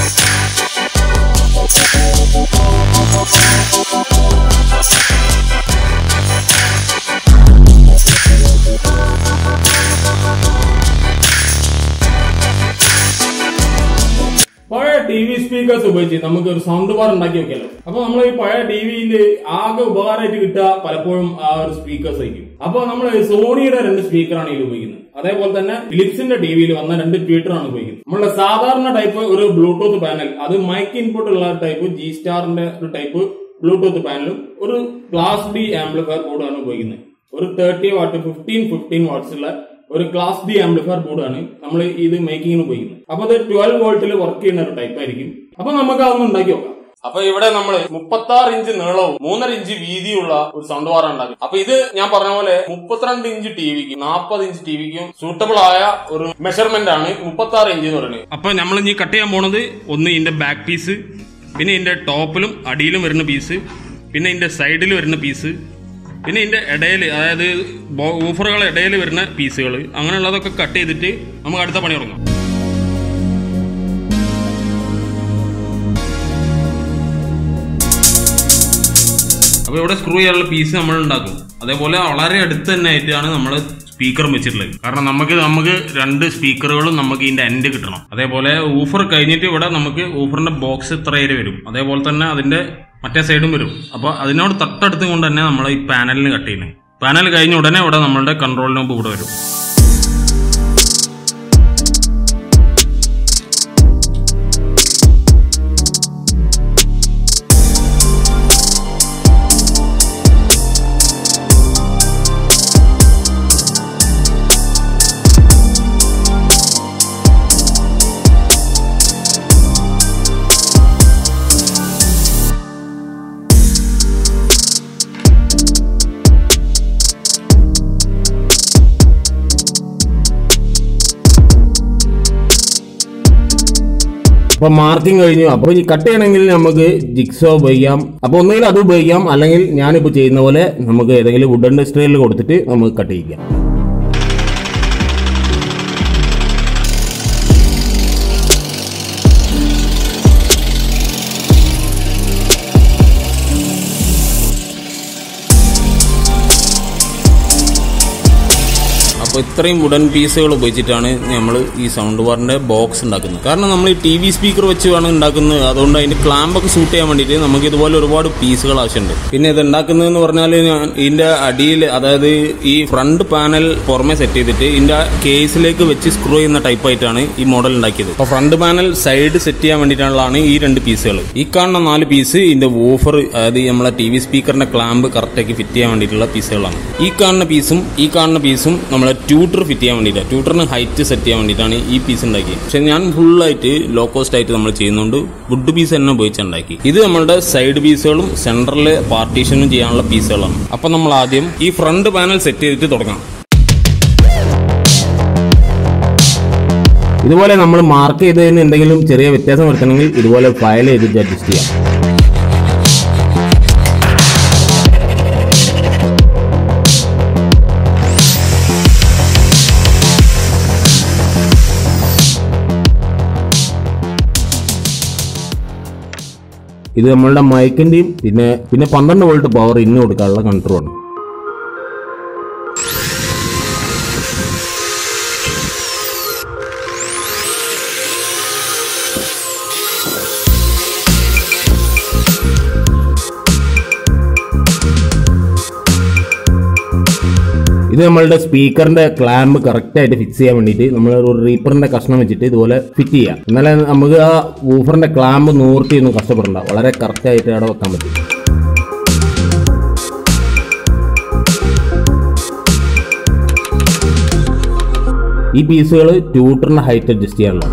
പഴയ T V speakers ഉപയോഗിച്ച് നമുക്ക് ഒരു സൗണ്ട് ബാർ ഉണ്ടാക്കി വെക്കാലോ അപ്പൊ നമ്മൾ ഈ പഴയ ടി വിയിൽ ആകെ ഉപകാരമായിട്ട് കിട്ടുക പലപ്പോഴും ആ ഒരു സ്പീക്കേഴ്സ് ആയിരിക്കും അപ്പൊ നമ്മൾ സോണിയുടെ രണ്ട് സ്പീക്കറാണ് ഇതിൽ ഉപയോഗിക്കുന്നത് അതേപോലെ തന്നെ ഫിലിപ്സിന്റെ ടിവിയിൽ വന്ന രണ്ട് ട്വീറ്ററാണ് ഉപയോഗിക്കുന്നത് നമ്മളുടെ സാധാരണ ടൈപ്പ് ഒരു ബ്ലൂടൂത്ത് പാനൽ അത് മൈക്ക് ഇൻപുട്ട് ഉള്ള ടൈപ്പ് ജി സ്റ്റാറിന്റെ ഒരു ടൈപ്പ് ബ്ലൂടൂത്ത് പാനലും ഒരു ക്ലാസ് ഡി ആംപ്ലിഫയർ ബോർഡാണ് ഉപയോഗിക്കുന്നത് ഒരു thirty watt fifteen fifteen watts ഉള്ള ഒരു ക്ലാസ് ഡി ആംപ്ലിഫയർ ബോർഡാണ് നമ്മൾ ഇത് മേക്കിങ്ങിന് ഉപയോഗിക്കുന്നത് അപ്പൊ അത് ട്വൽവ് വോൾട്ടിൽ വർക്ക് ചെയ്യുന്ന ഒരു ടൈപ്പ് ആയിരിക്കും അപ്പൊ നമുക്ക് അതൊന്ന് ഉണ്ടാക്കി നോക്കാം അപ്പൊ ഇവിടെ നമ്മൾ മുപ്പത്തി ആറ് ഇഞ്ച് നീളവും മൂന്നര ഇഞ്ച് വീതിയുള്ള ഒരു സൗണ്ട് ബാർ ഉണ്ടാക്കി അപ്പൊ ഇത് ഞാൻ പറഞ്ഞ പോലെ മുപ്പത്തിരണ്ട് ഇഞ്ച് ടിവിക്കും നാൽപ്പത് ഇഞ്ച് ടിവിക്കും സൂട്ടബിൾ ആയ ഒരു മെഷർമെന്റ് ആണ് മുപ്പത്തി ആറ് ഇഞ്ച് എന്ന് പറയുന്നത് അപ്പൊ നമ്മൾ ഇനി കട്ട് ചെയ്യാൻ പോണത് ഒന്ന് ഇതിന്റെ ബാക്ക് പീസ് പിന്നെ ഇതിന്റെ ടോപ്പിലും അടിയിലും വരുന്ന പീസ് പിന്നെ ഇതിന്റെ സൈഡിൽ വരുന്ന പീസ് പിന്നെ ഇതിന്റെ ഇടയിൽ അതായത് ഓഫറുകൾ ഇടയിൽ വരുന്ന പീസുകൾ അങ്ങനെയുള്ളതൊക്കെ കട്ട് ചെയ്തിട്ട് നമുക്ക് അടുത്ത പണി തുടങ്ങാം അപ്പോൾ ഇവിടെ സ്ക്രൂ ചെയ്യാനുള്ള പീസ് നമ്മൾ ഉണ്ടാക്കും അതേപോലെ വളരെ അടുത്ത് തന്നെ ആയിട്ടാണ് നമ്മൾ സ്പീക്കറും വെച്ചിട്ടുള്ളത് കാരണം നമുക്ക് നമുക്ക് രണ്ട് സ്പീക്കറുകളും നമുക്ക് ഇതിന്റെ എൻഡ് കിട്ടണം അതേപോലെ ഊഫർ കഴിഞ്ഞിട്ട് ഇവിടെ നമുക്ക് ഊഫറിന്റെ ബോക്സ് ഇത്ര വരെ വരും അതേപോലെ തന്നെ അതിന്റെ മറ്റേ സൈഡും വരും അപ്പോൾ അതിനോട് തൊട്ടടുത്ത് കൊണ്ട് തന്നെ നമ്മൾ ഈ പാനലിന് കട്ട് ചെയ്യുന്നത് പാനൽ കഴിഞ്ഞ ഉടനെ ഇവിടെ നമ്മളുടെ കൺട്രോൾ നോബ് ഇവിടെ വരും അപ്പൊ മാർക്കിംഗ് കഴിഞ്ഞു അപ്പൊ ഈ കട്ട് ചെയ്യണമെങ്കിൽ നമുക്ക് ജിക്സോ ഉപയോഗിക്കാം അപ്പൊ ഒന്നുകിൽ അത് ഉപയോഗിക്കാം അല്ലെങ്കിൽ ഞാനിപ്പോ ചെയ്യുന്ന പോലെ നമുക്ക് ഏതെങ്കിലും വുഡ് ഇൻഡസ്ട്രിയിൽ കൊടുത്തിട്ട് നമുക്ക് കട്ട് ചെയ്യിക്കാം അപ്പോൾ ഇത്രയും വുഡൻ പീസുകൾ ഉപയോഗിച്ചിട്ടാണ് നമ്മൾ ഈ സൗണ്ട് ബാറിന്റെ ബോക്സ് ഉണ്ടാക്കുന്നത് കാരണം നമ്മൾ ഈ ടി വി സ്പീക്കർ വെച്ച് വേണം ഉണ്ടാക്കുന്നത് അതുകൊണ്ട് അതിന്റെ ക്ലാമ്പൊക്കെ സൂട്ട് ചെയ്യാൻ വേണ്ടിയിട്ട് നമുക്ക് ഇതുപോലെ ഒരുപാട് പീസുകൾ ആവശ്യമുണ്ട് പിന്നെ ഇത് ഉണ്ടാക്കുന്നതെന്ന് പറഞ്ഞാൽ ഞാൻ ഇതിന്റെ അടിയിൽ അതായത് ഈ ഫ്രണ്ട് പാനൽ പുറമെ സെറ്റ് ചെയ്തിട്ട് ഇതിന്റെ കേസിലേക്ക് വെച്ച് സ്ക്രൂ ചെയ്യുന്ന ടൈപ്പ് ആയിട്ടാണ് ഈ മോഡൽ ഉണ്ടാക്കിയത് അപ്പോൾ ഫ്രണ്ട് പാനൽ സൈഡ് സെറ്റ് ചെയ്യാൻ വേണ്ടിയിട്ടുള്ളതാണ് ഈ രണ്ട് പീസുകൾ ഈ കാണുന്ന നാല് പീസ് ഇതിന്റെ വൂഫർ അതായത് നമ്മളെ ടി വി സ്പീക്കറിന്റെ ക്ലാമ്പ് കറക്റ്റാക്കി ഫിറ്റ് ചെയ്യാൻ വേണ്ടിയിട്ടുള്ള പീസുകളാണ് ഈ കാണുന്ന പീസും ഈ കാണുന്ന പീസും നമ്മളെ ട്യൂട്ടർ ഫിറ്റ് ചെയ്യാൻ വേണ്ടിയിട്ടാണ് ട്യൂട്ടറിന് ഹൈറ്റ് സെറ്റ് ചെയ്യാൻ വേണ്ടിയിട്ടാണ് ഈ പീസ് ഉണ്ടാക്കിയത് പക്ഷെ ഞാൻ ഫുള്ളായിട്ട് ലോ കോസ്റ്റ് ആയിട്ട് നമ്മൾ ചെയ്യുന്നതുകൊണ്ട് വുഡ് പീസ് തന്നെ ഉപയോഗിച്ചുണ്ടാക്കി ഇത് നമ്മളുടെ സൈഡ് പീസുകളും സെൻട്രലിലെ പാർട്ടീഷനും ചെയ്യാനുള്ള പീസുകളാണ് അപ്പൊ നമ്മൾ ആദ്യം ഈ ഫ്രണ്ട് പാനൽ സെറ്റ് ചെയ്തിട്ട് തുടങ്ങാം ഇതുപോലെ നമ്മൾ മാർക്ക് ചെയ്തതിന് എന്തെങ്കിലും ചെറിയ വ്യത്യാസം വരുത്തണമെങ്കിൽ ഇതുപോലെ ഫയൽ ചെയ്തിട്ട് അഡ്ജസ്റ്റ് ചെയ്യാം ഇത് നമ്മളുടെ മൈക്കിന്റെയും പിന്നെ പിന്നെ പന്ത്രണ്ട് വോൾട്ട് പവർ ഇന്ന് കൊടുക്കാനുള്ള കൺട്രോൾ ആണ് ഇത് നമ്മളുടെ സ്പീക്കറിന്റെ ക്ലാമ്പ് കറക്റ്റ് ആയിട്ട് ഫിക്സ് ചെയ്യാൻ വേണ്ടിയിട്ട് നമ്മൾ ഒരു റീപ്പറിന്റെ കഷ്ണം വെച്ചിട്ട് ഇതുപോലെ ഫിറ്റ് ചെയ്യാം എന്നാലേ നമുക്ക് ആ വൂഫറിന്റെ ക്ലാമ്പ് നൂർത്തി ഒന്നും കഷ്ടപ്പെടണ്ട വളരെ കറക്റ്റ് ആയിട്ട് അവിടെ വെക്കാൻ പറ്റും ഈ പീസുകൾ ട്യൂട്ടറിന്റെ ഹൈറ്റ് അഡ്ജസ്റ്റ് ചെയ്യാനുള്ളതാണ്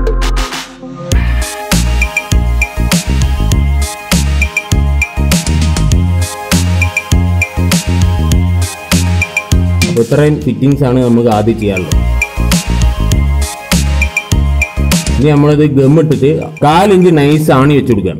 അപ്പോൾ ഇത്രയും ഫിറ്റിങ്സ് ആണ് നമുക്ക് ആദ്യം ചെയ്യാനുള്ളത് ഇനി നമ്മളിത് ഗമ്മിട്ടിട്ട് കാലിഞ്ച് നൈസ് ആണി വെച്ച് കൊടുക്കുകയാണ്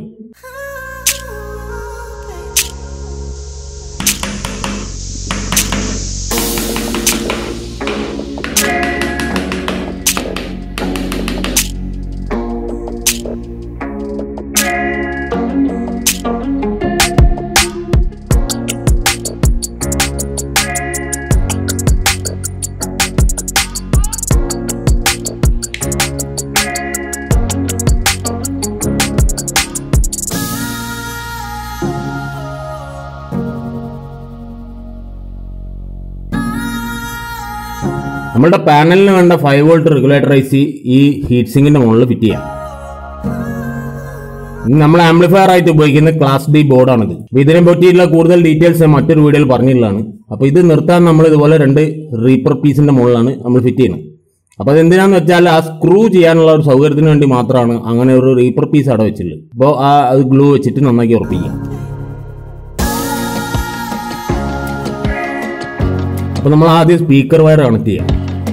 നമ്മളുടെ പാനലിന് വേണ്ട five volt regulator I C ഈ ഹീറ്റ് സിങ്കിന്റെ മുകളിൽ ഫിറ്റ് ചെയ്യാം ഇനി നമ്മൾ ആംപ്ലിഫയർ ആയിട്ട് ഉപയോഗിക്കുന്ന ക്ലാസ് ഡി ബോർഡാണിത് അപ്പൊ ഇതിനെ പറ്റിയിട്ടുള്ള കൂടുതൽ ഡീറ്റെയിൽസ് ഞാൻ മറ്റൊരു വീഡിയോയിൽ പറഞ്ഞിട്ടുള്ളതാണ് അപ്പൊ ഇത് നിർത്താൻ നമ്മൾ ഇതുപോലെ രണ്ട് റീപ്പർ പീസിന്റെ മുകളിലാണ് നമ്മൾ ഫിറ്റ് ചെയ്യുന്നത് അപ്പൊ അത് എന്തിനാന്ന് വെച്ചാൽ ആ സ്ക്രൂ ചെയ്യാനുള്ള ഒരു സൗകര്യത്തിന് വേണ്ടി മാത്രമാണ് അങ്ങനെ ഒരു റീപ്പർ പീസ് അവിടെ വെച്ചിട്ടുള്ളത് അപ്പോൾ ആ അത് ഗ്ലൂ വെച്ചിട്ട് നന്നാക്കി ഉറപ്പിക്കുക അപ്പൊ നമ്മൾ ആദ്യം സ്പീക്കർ വയർ കണക്ട് ചെയ്യാം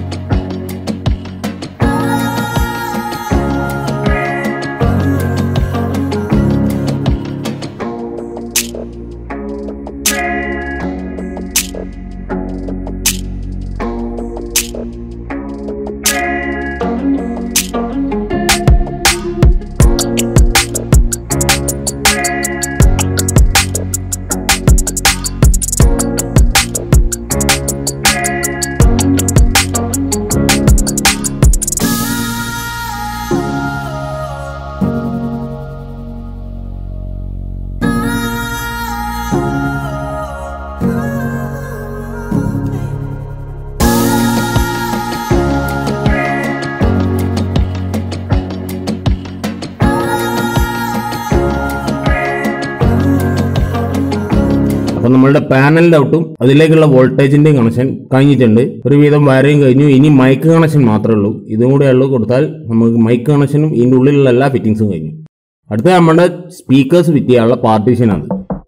അപ്പൊ നമ്മളുടെ പാനലിന്റെ ഔട്ടും അതിലേക്കുള്ള വോൾട്ടേജിന്റെയും കണക്ഷൻ കഴിഞ്ഞിട്ടുണ്ട് ഒരുവിധം വയറിങ് കഴിഞ്ഞു ഇനി മൈക്ക് കണക്ഷൻ മാത്രമേ ഉള്ളൂ ഇതും കൂടെ ഉള്ളൂ കൊടുത്താൽ നമുക്ക് മൈക്ക് കണക്ഷനും ഇതിന്റെ ഉള്ളിലുള്ള എല്ലാ ഫിറ്റിംഗ്സും കഴിഞ്ഞു അടുത്ത നമ്മുടെ സ്പീക്കേഴ്സ് ഫിറ്റ് ചെയ്യാനുള്ള പാർട്ടീഷനാണ്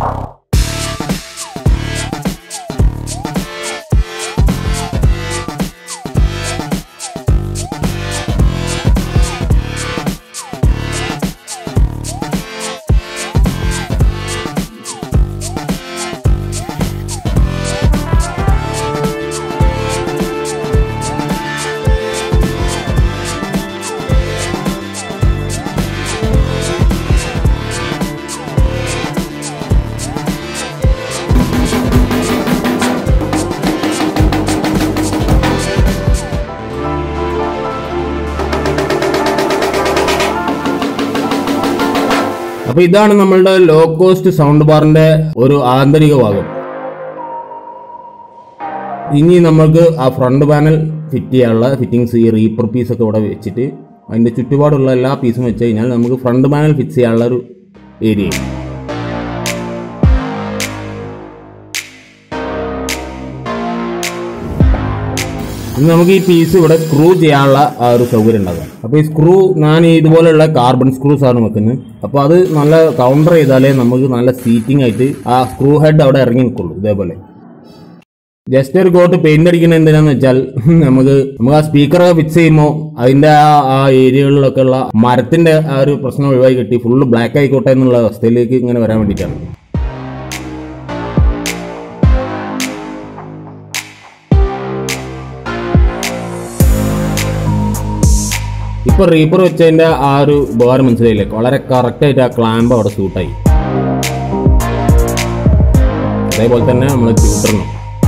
അപ്പൊ ഇതാണ് നമ്മളുടെ ലോ കോസ്റ്റ് സൗണ്ട് ബാറിന്റെ ഒരു ആന്തരിക ഭാഗം ഇനി നമുക്ക് ആ ഫ്രണ്ട് പാനൽ ഫിറ്റ് ചെയ്യാനുള്ള ഫിറ്റിങ്സ് ഈ റീപ്പർ പീസ് ഒക്കെ ഇവിടെ വെച്ചിട്ട് അതിന്റെ ചുറ്റുപാടുള്ള എല്ലാ പീസും വെച്ച് കഴിഞ്ഞാൽ നമുക്ക് ഫ്രണ്ട് പാനൽ ഫിക്സ് ചെയ്യാനുള്ള ഒരു ഏരിയ ഇനി നമുക്ക് ഈ പീസ് ഇവിടെ സ്ക്രൂ ചെയ്യാനുള്ള ആ ഒരു സൗകര്യം ഉണ്ടാകും അപ്പോൾ ഈ സ്ക്രൂ ഞാൻ ഇതുപോലെയുള്ള കാർബൺ സ്ക്രൂസ് ആണ് വെക്കുന്നത് അപ്പോൾ അത് നല്ല കൗണ്ടർ ചെയ്താലേ നമുക്ക് നല്ല സീറ്റിംഗ് ആയിട്ട് ആ സ്ക്രൂ ഹെഡ് അവിടെ ഇറങ്ങി നിൽക്കുള്ളൂ ഇതേപോലെ ജസ്റ്റ് ഒരു കോട്ട് പെയിന്റ് അടിക്കുന്നത് എന്തിനാന്ന് വെച്ചാൽ നമുക്ക് നമുക്ക് ആ സ്പീക്കർ ഫിക്സ് ചെയ്യുമ്പോൾ അതിന്റെ ആ ആ ഏരിയകളിലൊക്കെ ഉള്ള മരത്തിന്റെ ആ ഒരു പ്രശ്നം ഒഴിവായി കിട്ടി ഫുള്ള് ബ്ലാക്ക് ആയിക്കോട്ടെ എന്നുള്ള അവസ്ഥയിലേക്ക് ഇങ്ങനെ വരാൻ വേണ്ടിയിട്ടാണ് ഇപ്പൊ റീപ്പർ വെച്ചതിന്റെ ആ ഒരു ഉപകാരം മനസ്സിലായില്ലേ വളരെ കറക്റ്റ് ആയിട്ട് ആ ക്ലാമ്പ് അവിടെ സൂട്ടായി അതേപോലെ തന്നെ നമ്മൾ ട്യൂട്ടറിനും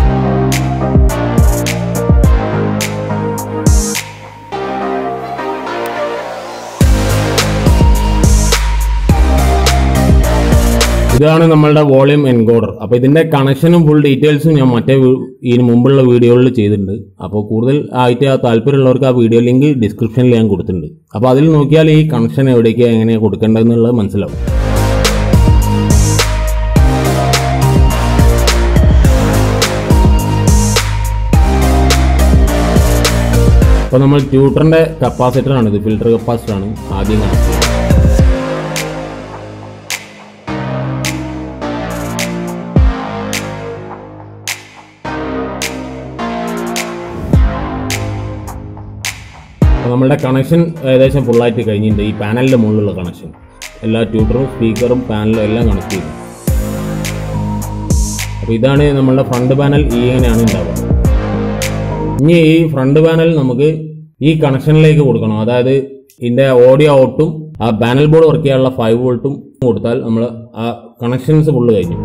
ഇതാണ് നമ്മളുടെ വോളിയം എൻകോഡർ അപ്പോൾ ഇതിന്റെ കണക്ഷനും ഫുൾ ഡീറ്റെയിൽസും ഞാൻ മറ്റേ വീ- ഇതിന് മുമ്പുള്ള വീഡിയോകളിൽ ചെയ്തിട്ടുണ്ട് അപ്പോൾ കൂടുതൽ ആയിട്ട് ആ താല്പര്യമുള്ളവർക്ക് ആ വീഡിയോ ലിങ്ക് ഡിസ്ക്രിപ്ഷനിൽ ഞാൻ കൊടുത്തിട്ടുണ്ട് അപ്പോൾ അതിൽ നോക്കിയാൽ ഈ കണക്ഷൻ എവിടേക്ക് എങ്ങനെയാണ് കൊടുക്കേണ്ടതെന്നുള്ളത് മനസ്സിലാവും അപ്പോൾ നമ്മൾ ട്യൂട്ടറിന്റെ കപ്പാസിറ്റർ ആണ് ഇത് ഫിൽറ്റർ കപ്പാസിറ്റർ ആണ് ആദ്യം കണക്ട് ചെയ്യുന്നത് അപ്പോൾ നമ്മളുടെ കണക്ഷൻ ഏകദേശം ഫുള്ളായിട്ട് കഴിഞ്ഞിട്ടുണ്ട് ഈ പാനലിൻ്റെ മുകളിലുള്ള കണക്ഷൻ എല്ലാ ട്യൂട്ടറും സ്പീക്കറും പാനലും എല്ലാം കണക്ട് ചെയ്തു അപ്പോൾ ഇതാണ് നമ്മളുടെ ഫ്രണ്ട് പാനൽ ഇങ്ങനെയാണ് ഉണ്ടാവുക ഇനി ഈ ഫ്രണ്ട് പാനൽ നമുക്ക് ഈ കണക്ഷനിലേക്ക് കൊടുക്കണം അതായത് ഇതിൻ്റെ ഓഡിയോ ഔട്ടും ആ പാനൽ ബോർഡ് വർക്ക് ചെയ്യാനുള്ള ഫൈവ് വോൾട്ടും കൊടുത്താൽ നമ്മൾ ആ കണക്ഷൻസ് ഫുള്ള് കഴിഞ്ഞു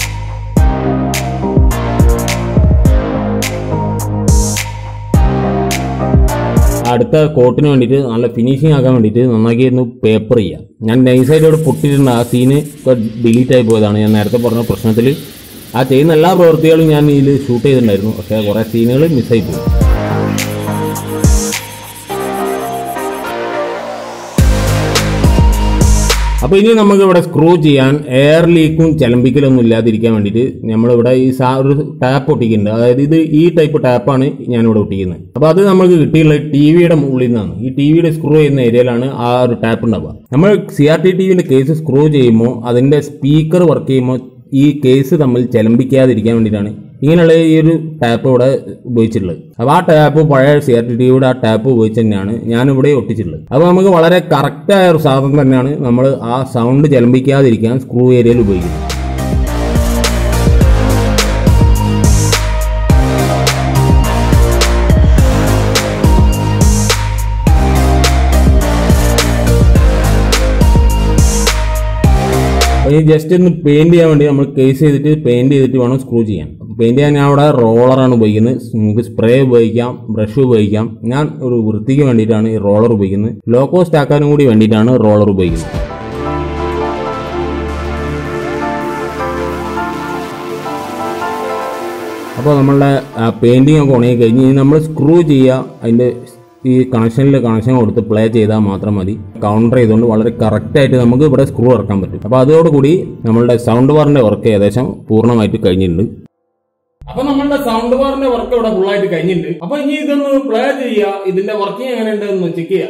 അടുത്ത കോട്ടിന് വേണ്ടിയിട്ട് നല്ല ഫിനിഷിംഗ് ആക്കാൻ വേണ്ടിയിട്ട് നന്നാക്കി ഒന്ന് പേപ്പർ ചെയ്യാം ഞാൻ നൈസായിട്ട് ഇവിടെ പൊട്ടിയിട്ടുണ്ട് ആ സീന് ഇപ്പോൾ ഡിലീറ്റ് ആയി പോയതാണ് ഞാൻ നേരത്തെ പറഞ്ഞ പ്രശ്നത്തിൽ ആ ചെയ്യുന്ന എല്ലാ പ്രവൃത്തികളും ഞാൻ ഇതിൽ ഷൂട്ട് ചെയ്തിട്ടുണ്ടായിരുന്നു പക്ഷേ കുറേ സീനുകൾ മിസ്സായി പോയി അപ്പൊ ഇനി നമുക്ക് ഇവിടെ സ്ക്രൂ ചെയ്യാൻ എയർ ലീക്കും ചലമ്പിക്കലൊന്നും ഇല്ലാതിരിക്കാൻ വേണ്ടിയിട്ട് നമ്മളിവിടെ ഈ സാ ഒരു ടാപ്പ് ഒട്ടിക്കുന്നുണ്ട് അതായത് ഇത് ഈ ടൈപ്പ് ടാപ്പാണ് ഞാനിവിടെ ഒട്ടിക്കുന്നത് അപ്പൊ അത് നമുക്ക് കിട്ടിയുള്ള ടി വിയുടെ മുകളിൽ നിന്നാണ് ഈ ടി വിയുടെ സ്ക്രൂ ചെയ്യുന്ന ഏരിയയിലാണ് ആ ഒരു ടാപ്പ് ഉണ്ടാവുക നമ്മൾ സി ആർ ടി ടി വിന്റെ കേസ് സ്ക്രൂ ചെയ്യുമ്പോൾ അതിന്റെ സ്പീക്കർ വർക്ക് ചെയ്യുമ്പോൾ ഈ കേസ് തമ്മിൽ ചലമ്പിക്കാതിരിക്കാൻ വേണ്ടിയിട്ടാണ് ഇങ്ങനെയുള്ള ഈ ഒരു ടാപ്പ് ഇവിടെ ഉപയോഗിച്ചിട്ടുള്ളത് അപ്പോൾ ആ ടാപ്പ് പഴയ സി ആർ ടി ടിയുടെ ആ ടാപ്പ് ഉപയോഗിച്ച് തന്നെയാണ് ഞാനിവിടെ ഒട്ടിച്ചിട്ടുള്ളത് അപ്പോൾ നമുക്ക് വളരെ കറക്റ്റായ ഒരു സാധനം തന്നെയാണ് നമ്മൾ ആ സൗണ്ട് ചലമ്പിക്കാതിരിക്കാൻ സ്ക്രൂ ഏരിയയിൽ ഉപയോഗിക്കുന്നത് അപ്പോൾ ഈ ജസ്റ്റ് ഒന്ന് പെയിന്റ് ചെയ്യാൻ വേണ്ടി നമ്മൾ കേസ് ചെയ്തിട്ട് പെയിന്റ് ചെയ്തിട്ട് വേണം സ്ക്രൂ ചെയ്യാൻ പെയിന്റ് ചെയ്യാൻ ഞാൻ അവിടെ റോളറാണ് ഉപയോഗിക്കുന്നത് നമുക്ക് സ്പ്രേ ഉപയോഗിക്കാം ബ്രഷ് ഉപയോഗിക്കാം ഞാൻ ഒരു വൃത്തിക്ക് വേണ്ടിയിട്ടാണ് ഈ റോളർ ഉപയോഗിക്കുന്നത് ലോ കോസ്റ്റ് ആക്കാനും കൂടി വേണ്ടിയിട്ടാണ് റോളർ ഉപയോഗിക്കുന്നത് അപ്പോൾ നമ്മളുടെ പെയിന്റിംഗ് ഒക്കെ ഉണങ്ങി കഴിഞ്ഞ് ഇനി നമ്മൾ സ്ക്രൂ ചെയ്യുക അതിൻ്റെ ഈ കണക്ഷനിൽ കണക്ഷൻ കൊടുത്ത് പ്ലേ ചെയ്താൽ മാത്രം മതി കൗണ്ടർ ചെയ്തുകൊണ്ട് വളരെ കറക്റ്റായിട്ട് നമുക്ക് ഇവിടെ സ്ക്രൂ ഇറക്കാൻ പറ്റും അപ്പോൾ അതോടുകൂടി നമ്മളുടെ സൗണ്ട് ബാറിൻ്റെ വർക്ക് ഏകദേശം പൂർണ്ണമായിട്ട് കഴിഞ്ഞിട്ടുണ്ട് അപ്പൊ നമ്മളുടെ സൗണ്ട് ബാറിന്റെ വർക്ക് ഇവിടെ ഫുൾ ആയിട്ട് കഴിഞ്ഞിട്ടുണ്ട് അപ്പൊ ഇനി ഇതൊന്ന് പ്ലേ ചെയ്യുക ഇതിന്റെ വർക്കിംഗ് എങ്ങനെയുണ്ട് എന്ന് ചെക്ക് ചെയ്യാം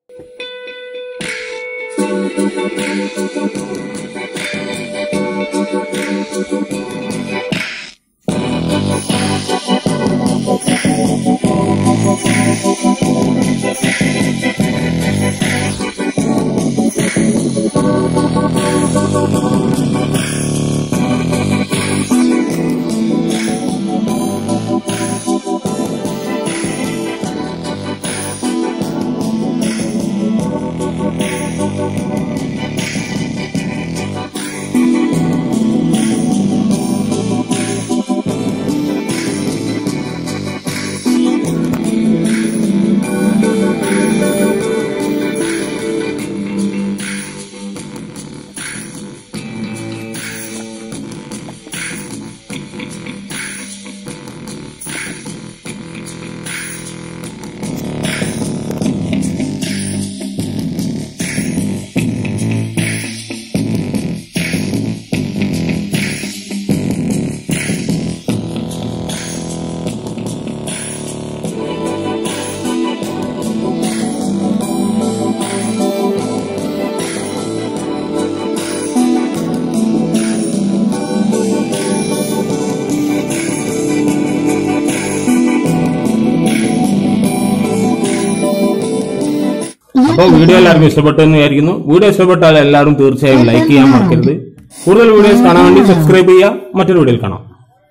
അപ്പോൾ വീഡിയോ എല്ലാവർക്കും ഇഷ്ടപ്പെട്ടു എന്ന് വിചാരിക്കുന്നു വീഡിയോ ഇഷ്ടപ്പെട്ടാൽ എല്ലാവരും തീർച്ചയായും ലൈക്ക് ചെയ്യാൻ മറക്കരുത് കൂടുതൽ വീഡിയോസ് കാണാൻ വേണ്ടി സബ്സ്ക്രൈബ് ചെയ്യുക മറ്റൊരു വീഡിയോയിൽ കാണാം